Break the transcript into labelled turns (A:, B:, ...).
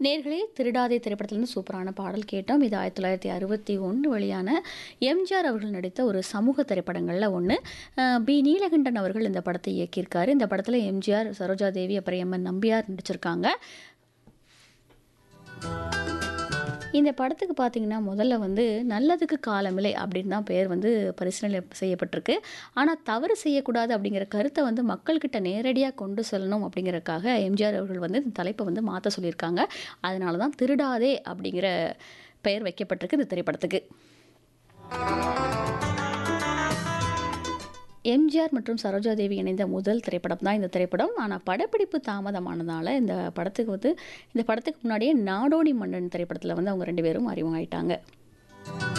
A: நேர்களே திருடாதே திரைப்படத்திலிருந்து சூப்பரான பாடல் கேட்டோம் இது ஆயிரத்தி தொள்ளாயிரத்தி அறுபத்தி ஒன்று வெளியான எம்ஜிஆர் அவர்கள் நடித்த ஒரு சமூக திரைப்படங்களில் ஒன்று பி நீலகண்டன் அவர்கள் இந்த படத்தை இயக்கியிருக்காரு இந்த படத்தில் எம்ஜிஆர் சரோஜா தேவி அப்புறம் எம்என் நம்பியார் நடிச்சிருக்காங்க இந்த படத்துக்கு பார்த்தீங்கன்னா முதல்ல வந்து நல்லதுக்கு காலமில்லை அப்படின்னு தான் பெயர் வந்து பரிசீலனை செய்யப்பட்டிருக்கு ஆனால் தவறு செய்யக்கூடாது அப்படிங்கிற கருத்தை வந்து மக்கள்கிட்ட நேரடியாக கொண்டு செல்லணும் அப்படிங்கிறதுக்காக எம்ஜிஆர் அவர்கள் வந்து இந்த தலைப்பை வந்து மாற்ற சொல்லியிருக்காங்க அதனால தான் திருடாதே அப்படிங்கிற பெயர் வைக்கப்பட்டிருக்கு இந்த திரைப்படத்துக்கு எம்ஜிஆர் மற்றும் சரோஜா தேவி இணைந்த முதல் திரைப்படம் தான் இந்த திரைப்படம் ஆனால் படப்பிடிப்பு தாமதமானதால் இந்த படத்துக்கு வந்து இந்த படத்துக்கு முன்னாடியே நாடோடி மன்னன் திரைப்படத்தில் வந்து அவங்க ரெண்டு பேரும் அறிமுகமாயிட்டாங்க